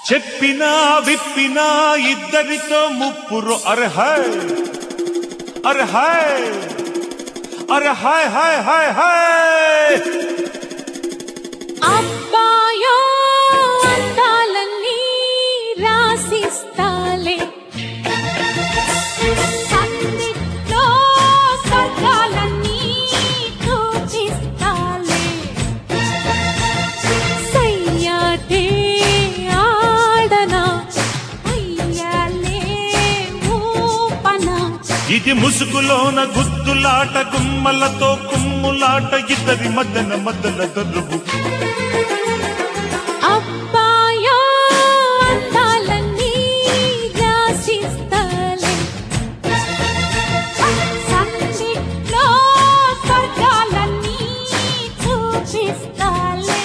చెప్పినా విప్పినా ఇద్దరితో ముప్పురు అర్హై అర్హై అరే హాయ్ హాయ్ హాయ్ హాయ్ అబ్బాయో అందాలన్నీ రాసిస్తాలే సన్నిట్లో స్వర్గాలన్నీ చూపిస్తాలే సయ్యాటే ఆడనా అయ్యాలే ఊపనా ఇది ముసుగులోన గుద్దులాట గుమ్మలతో కుమ్ములాట ఇద్దరి మద్దన మద్దల దరువు అబ్బాయో అందాలన్నీ రాసిస్తాలే సన్నిట్లో స్వర్గాలన్నీ చూపిస్తాలే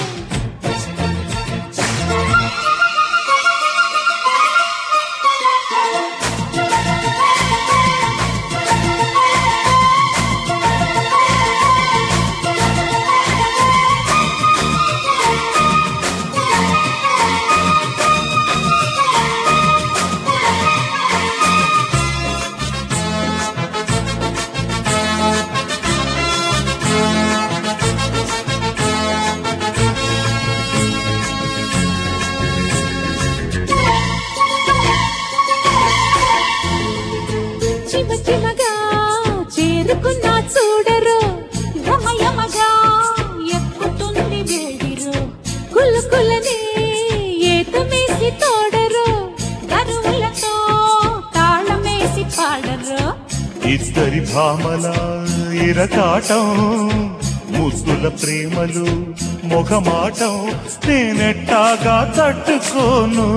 చిమ చిమగా చేరుకున్నా చూడరు యమయమగా ఎక్కుతుంది వేడిరు కులు కులనే ఏతమేసి తోడరు కరువులతో తాళమేసి పాడరు ఇద్దరి భామల ఇరకాటం ముద్దుల ప్రేమలు మొగమాటం నేనెట్టాగా తట్టుకోను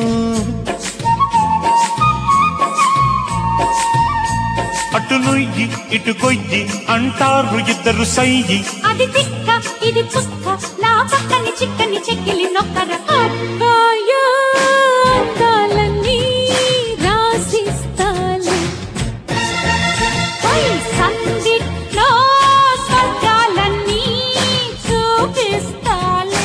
అటు నుయ్యి ఇటు కొయ్యి అంటారు ఇద్దరు సయ్యి అది తిక్క ఇది చుక్క నా పక్కని చిక్కని చెక్కిలి నొక్కర అబ్బాయో అందాలన్నీ రాసిస్తాలే పై సందిట్లో స్వర్గాలన్నీ చూపిస్తాలే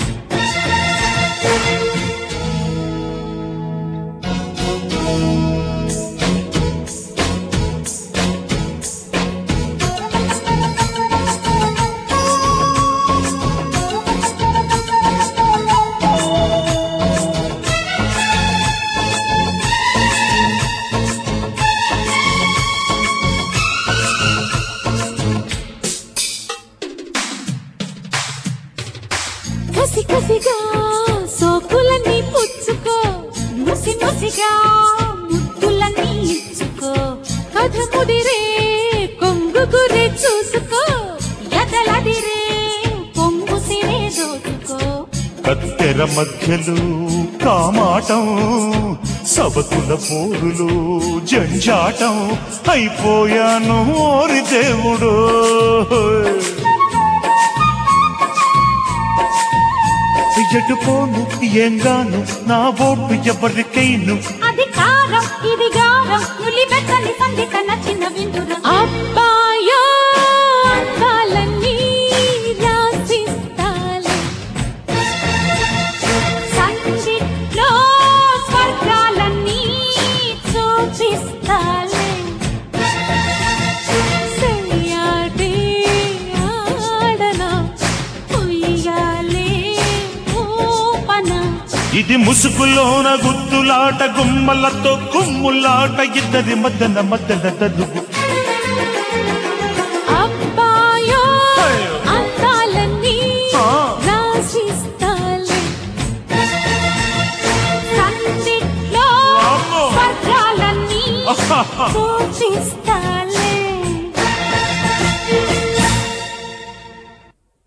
కసి కసిగా సోకులన్నీ పుచ్చుకో ముసి ముసిగా ముద్దులన్నీ ఇచ్చుకో కథ ముదిరే కొంగు గురే చూసుకో ఎదలదిరే పొంగు సిరే దోచుకో కత్తెర మధ్యలో కామాటం సబతుల పోరులు జంజాటం అయిపోయాను ఓరి దేవుడు ఎటుపోను ఏంగాను నా ఓటు ఎవరికైను అధికారం ఇది గారం నులి బెచ్చని సంధిక నచ్చిన విందురు అబ్బాయో అందాలన్నీ రాసిస్తాలే సంధిలో స్వర్గాలన్నీ చూపిస్తాలే సయ్యాడే ఆడనా ఉయ్యాలే ఊపనా ఇది ముసుగులోన గుద్దులాట గుమ్మలతో కుమ్ములాట ఇద్దరి మద్దన మద్దన దరువు అబ్బాయో అయ్యో. అందాలన్నీ ఆ. రాసిస్తాలే సందిట్లో అమ్మో. స్వర్గాలన్నీ ఆహాహా. చూపిస్తాలే